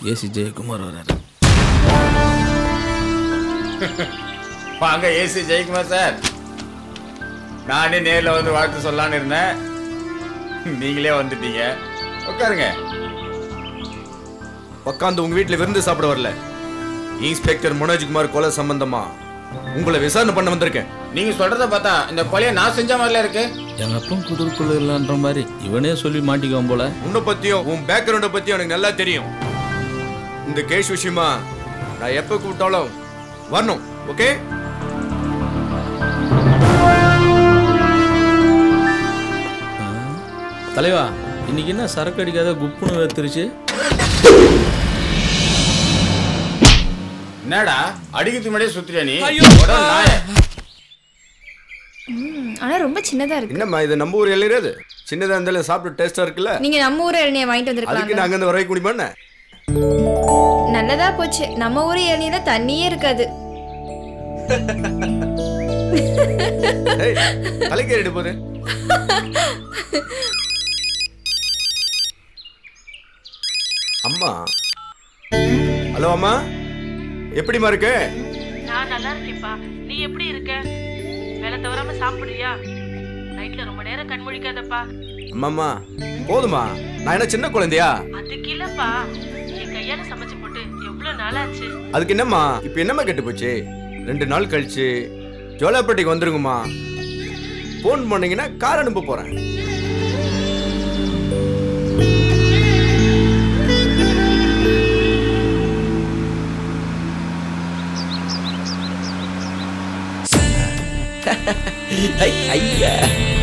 AC Jayakumar வராரு வாங்க AC Jayakumar sir நானே நேர்ல வந்து வாழ்த்து சொல்லலான்னு இருந்தேன் நீங்களே வந்துட்டீங்க உட்காருங்க உட்காந்து உங்க வீட்ல விருந்து சாப்பிட வரல இன்ஸ்பெக்டர் மனோஜ்குமார் கொலை சம்பந்தமா உங்களை விசாரணை பண்ண வந்திருக்கேன் நீங்க சொல்றத பார்த்தா இந்த கொலையை நான் செஞ்ச மாதிரில இருக்கு எங்க அப்பன் குதிர்க்குள்ள இல்லைன்ற மாதிரி இவனே சொல்லி மாட்டிக்குவான் போல உன்னை பத்தியும் உன் பேக்ரவுண்டை பத்தியும் எனக்கு நல்லா தெரியும் இந்த கேஸ் விஷயமா நான் எப்ப கூப்பிட்டாலும் வரணும் ஓகே தலைவா இன்னைக்கு என்ன சரக்கு அடிக்காத குப்புன்னு வேத்துருச்சு என்னடா அடிக்கிறதுக்கு முன்னாடியே சுத்துறியா நீ ஐயோ! உடனே நாயே. ம், ஆனா ரொம்ப சின்னதா இருக்கு என்னம்மா இது நம்ம ஊர் இளைஞர் அது சின்னதா இருந்தாலும் சாப்பிட்டு டேஸ்டா இருக்குல்ல நீங்க நம்ம ஊர் இளநியை வாங்கிட்டு அதுக்கு வந்திருக்கலாம் நாங்க இந்த வரை குடிமா என்ன நல்லதா போச்சு நம்ம ஊர் இளநியில தண்ணியே இருக்காது ஏய், தலைக்கேறிட்டு போகுது அம்மா ஹலோ அம்மா எப்படிம்மா இருக்கு நான் நல்லா இருக்கேன்ப்பா நீ எப்படி இருக்க வேலை தவறாம சாப்பிடுறியா நைட்ல ரொம்ப நேரம் கண் முழிக்காதப்பா அம்மாம்மா போதுமா நான் என்ன சின்ன குழந்தையா அதுக்கு இல்லப்பா என் கையால சமைச்சு போட்டு எவ்வளவு நாளாச்சு அதுக்கு என்னம்மா இப்போ என்னம்மா கெட்டு போச்சு ரெண்டு நாள் கழிச்சு ஜோலாப்பேட்டைக்கு வந்துருங்கம்மா ஃபோன் பண்ணீங்கன்னா கார் அனுப்ப போறேன் ஐயா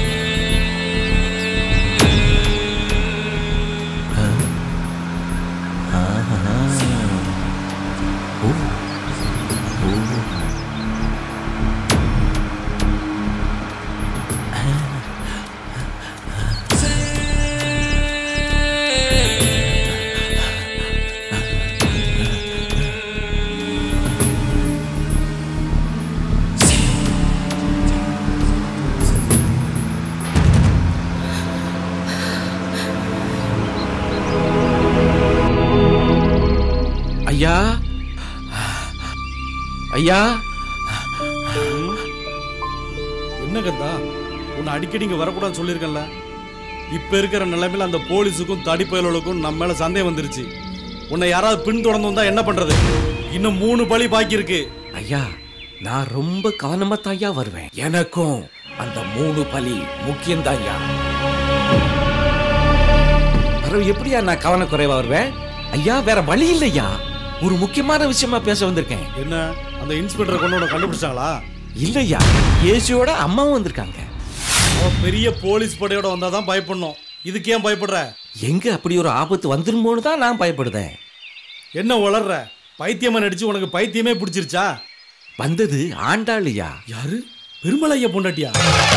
ஐயா ஐயா என்ன கந்தா உன்னை அடிக்கடி இங்கே வரக்கூடாதுன்னு சொல்லியிருக்கேன்ல இப்போ இருக்கிற நிலைமையில் அந்த போலீஸுக்கும் தடிப்பயலுக்கும் நம்ம மேலே சந்தேகம் வந்துருச்சு உன்னை யாராவது பின்தொடர்ந்து வந்தா என்ன பண்றது இன்னும் மூணு பழி பாக்கி இருக்கு ஐயா நான் ரொம்ப கவனமா தான்யா வருவேன் எனக்கும் அந்த மூணு பலி முக்கியம்தான் ஐயா பிறகு எப்படியா நான் கவனக்குறைவா வருவேன் ஐயா வேற வழி இல்லையா ஒரு முக்கியமான விஷயமா பேச வந்திருக்கேன் என்ன அந்த இன்ஸ்பெக்டரை கொண்டு உன்னை கண்டுபிடிச்சாங்களா இல்லையா ஏசியோட அம்மாவும் வந்திருக்காங்க அவன் பெரிய போலீஸ் படையோட வந்தாதான் பயப்படணும் இதுக்கு ஏன் பயப்படுற எங்க அப்படி ஒரு ஆபத்து வந்துருமோன்னு தான் நான் பயப்படுதேன் என்ன வளர்ற பைத்தியமா நடிச்சு உனக்கு பைத்தியமே பிடிச்சிருச்சா வந்தது ஆண்டாளியா யாரு பெருமலைய பொண்டாட்டியா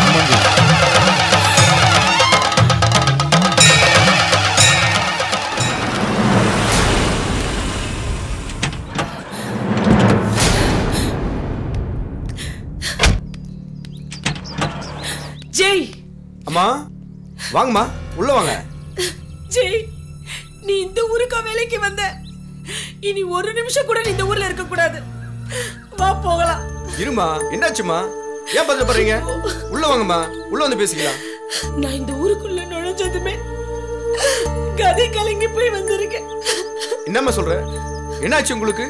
ஜெய் அம்மா வாங்கம்மா உள்ள வாங்க ஜெய் நீ இந்த ஊருக்கா வேலைக்கு வந்த இனி ஒரு நிமிஷம் கூட நீ இந்த ஊர்ல இருக்க கூடாது வா போகலாம் இருமா என்னாச்சுமா ஏன் பதப்படுறீங்க உள்ள வாங்கம்மா உள்ள வந்து பேசிக்கலாம் நான் இந்த ஊருக்குள்ள நுழைஞ்சதுமே கதை கலங்கி போய் வந்திருக்கேன் என்னம்மா சொல்ற என்னாச்சு உங்களுக்கு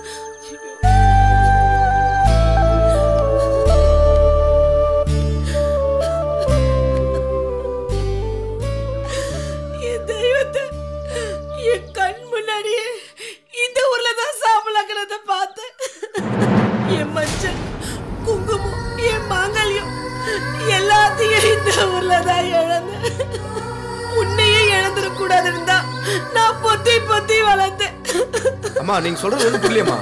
என் தெய்வத்தை என் கண் முன்னாடியே இந்த ஊர்ல தான் சாம்பலாக்கிறத பார்த்தேன் என் மஞ்சள் குங்குமம் என் மாங்கல்யம் எல்லாத்தையும் இந்த ஊர்ல தான் இழந்தேன் உன்னையே இழந்துடக்கூடாதுன்னு தான் நான் பொத்தி பொத்தி வளர்த்தேன் அம்மா நீங்க சொல்றது ஒன்றும் புரியலையம்மா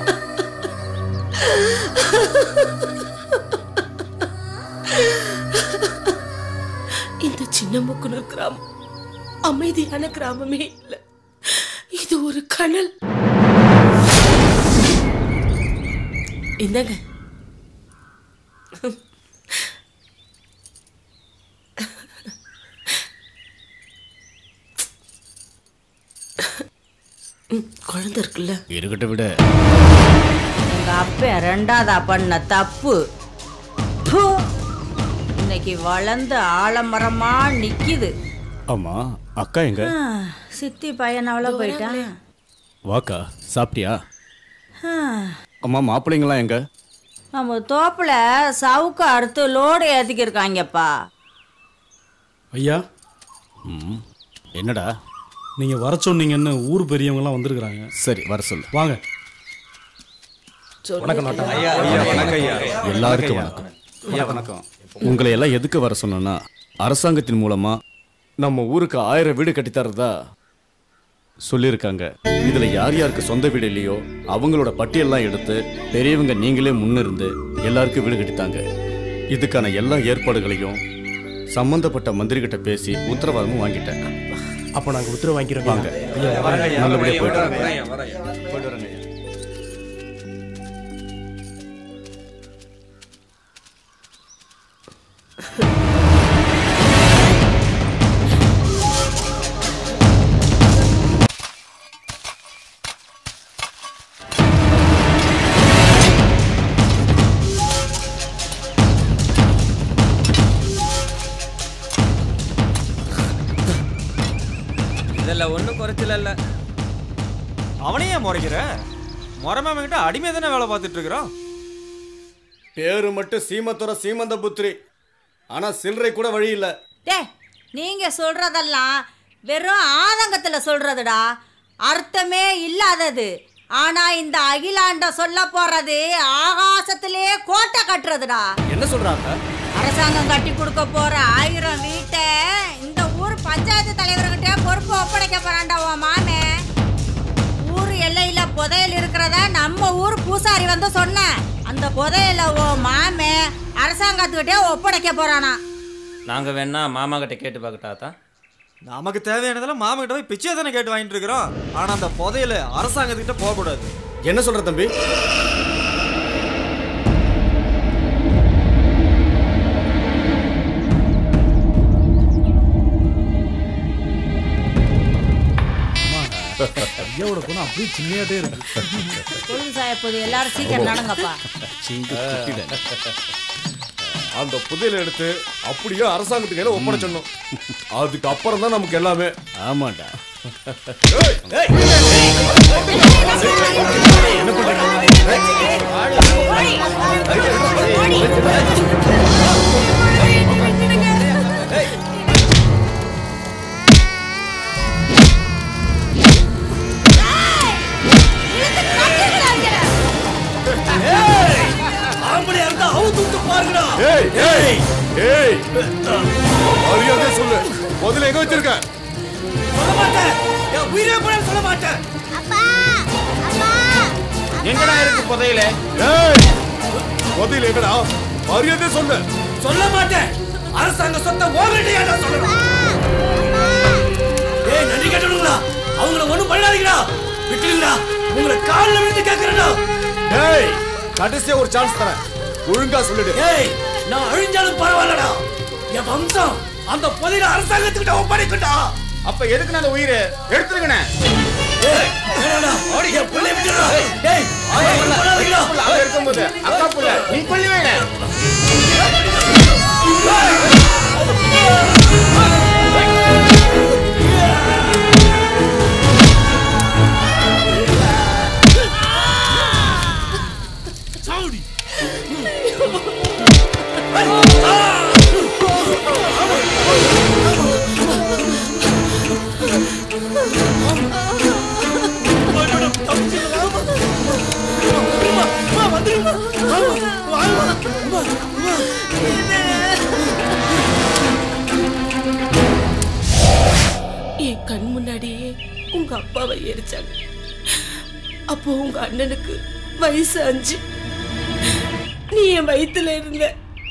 இந்த சின்ன முக்குனர் கிராமம் அமைதியான கிராமமே இல்ல இது ஒரு கனல் இந்தாங்க ம், குழந்தை இருக்குல்ல இருக்கட்டும் விட எங்க அப்பன் ரெண்டாவதா பண்ண தப்பு ப்பு. இன்னைக்கு வளர்ந்து ஆலமரமா நிக்குது ஆமா அக்கா எங்க ஆ, சித்தி பையன் அவ்வளோ போயிட்டான் வாக்கா சாப்பிட்டியா ஆ, அம்மா மாப்பிள்ளைங்களாம் எங்க நம்ம தோப்புல சவுக்கு அறுத்து லோடு ஏத்திக்கிருக்காங்கப்பா ஐயா ம் என்னடா நீங்க வர சொன்னீங்கன்னு ஊர் பெரியவங்கலாம் வந்திருக்கிறாங்க சரி வர சொல்லு வாங்க எல்லாருக்கும் வணக்கம் வணக்கம் உங்களை எல்லாம் எதுக்கு வர சொன்னேன்னா அரசாங்கத்தின் மூலமா நம்ம ஊருக்கு ஆயிரம் வீடு கட்டித்தரதா சொல்லியிருக்காங்க இதுல யார் யாருக்கு சொந்த வீடு இல்லையோ அவங்களோட பட்டியல்லாம் எடுத்து பெரியவங்க நீங்களே முன்னிருந்து எல்லாருக்கும் வீடு கட்டித்தாங்க இதுக்கான எல்லா ஏற்பாடுகளையும் சம்பந்தப்பட்ட மந்திரி கிட்ட பேசி உத்தரவாதமும் வாங்கிட்டேன் அப்போ நாங்கள் உத்தரவு வாங்கிக்கிறோம் வாங்க நல்லபடியா போயிட்டு வாங்க. இதெல்லாம் ஒன்றும் குறைச்சல இல்லை அவனையே முறைக்கிற முறமாம அடிமை தானே வேலை பார்த்துட்டு இருக்கிறோம் பேரு மட்டும் சீமத்துற சீமந்த புத்திரி ஆனா சில்லறை கூட வழி இல்ல டே நீங்க சொல்றதெல்லாம் வெறும் ஆதங்கத்துல சொல்றதுடா அர்த்தமே இல்லாதது ஆனா இந்த அகிலாண்ட சொல்ல போறது ஆகாசத்திலே கோட்டை கட்டுறதுடா என்ன சொல்றாங்க அரசாங்கம் கட்டி கொடுக்க போற ஆயிரம் வீட்டை இந்த ஊர் பஞ்சாயத்து தலைவர்கிட்ட பொறுப்பு ஒப்படைக்க போறான்டா உன் மாமே ஊர் எல்லையில புதையல் இருக்கிறத நம்ம ஊர் பூசாரி வந்து சொன்னேன் அந்த புதையல உன் மாமே அரசாங்கத்துக்கிட்டே ஒப்படைக்க போறானா நாங்கள் வேணா மாமா கிட்ட கேட்டு பார்க்கட்டாத்தா நமக்கு தேவையானதெல்லாம் மாமா கிட்ட போய் பிச்சை தானே கேட்டு வாங்கிட்டு இருக்கிறோம் ஆனால் அந்த புதையல அரசாங்கத்துக்கிட்ட போகக்கூடாது என்ன சொல்ற தம்பி ஐயாவோட குணம் அப்படியே சின்னையாட்டே இருக்கு பொழுது சாயப்போது எல்லாரும் சீக்கிரம் நடங்கப்பா சிங்கு குட்டிடன். அந்த புதையலை எடுத்து அப்படியே அரசாங்கத்துக்கு கையில ஒப்படைச்சிடணும் அதுக்கு அப்புறம் தான் நமக்கு எல்லாமே ஆமாண்டா ஏய் ஏய் ஏய் மரியாதை சொல்லு முதல்ல எங்க வச்சிருக்க எங்கடா இருக்கு புதையில ஏய் முதல்ல எங்கடா மரியாதை சொல்லு சொல்ல மாட்டேன் அரசாங்க சொத்தை ஓகட்டியாடா சொல்லணும் ஏய் நன்றி கேட்டணுங்களா அவங்கள ஒண்ணும் பண்ணாதீங்கடா விட்டுருங்கடா உங்களை காலில் விழுந்து கேட்கறேன்டா ஏய் கடைசியா ஒரு சான்ஸ் தரேன் ஒழுங்கா சொல்லிடு ஏய் நான் அழிஞ்சாலும் பரவாயில்லடா என் வம்சம் அந்த புதையில அரசாங்கத்துக்கிட்ட ஒப்படைக்கட்டா அப்ப எதுக்கு நான் அந்த உயிரை எடுத்துருங்கண்ணே ஏய் வேணாடா என் பிள்ளை விட்டுடா ஏய் அவங்கள பண்ணாதீங்கடா அவ இருக்கும்போது அக்கா புள்ள நீ கொல்லி வேணே என் கண் முன்னாடியே உங்க அப்பாவை எரிச்சாங்க அப்போ உங்க அண்ணனுக்கு வயசு அஞ்சு நீ என் வயித்துல இருந்த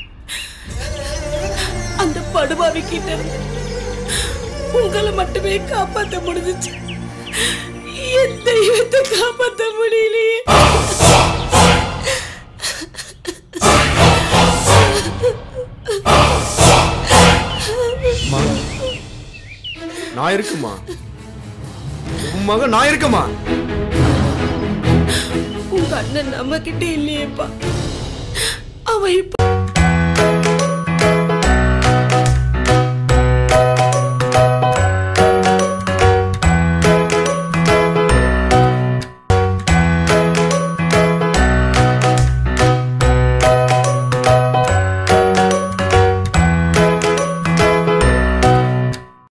அந்த படுபாவி கிட்ட இருந்து உங்களை மட்டுமே காப்பாத்த முடிஞ்சுச்சு என் தெய்வத்தை காப்பாத்த முடியலையே நான் இருக்குமா உன் மகன் நான் இருக்கமா உங்க அண்ணன் நம்ம கிட்ட இல்லையேப்பா அவன் இப்ப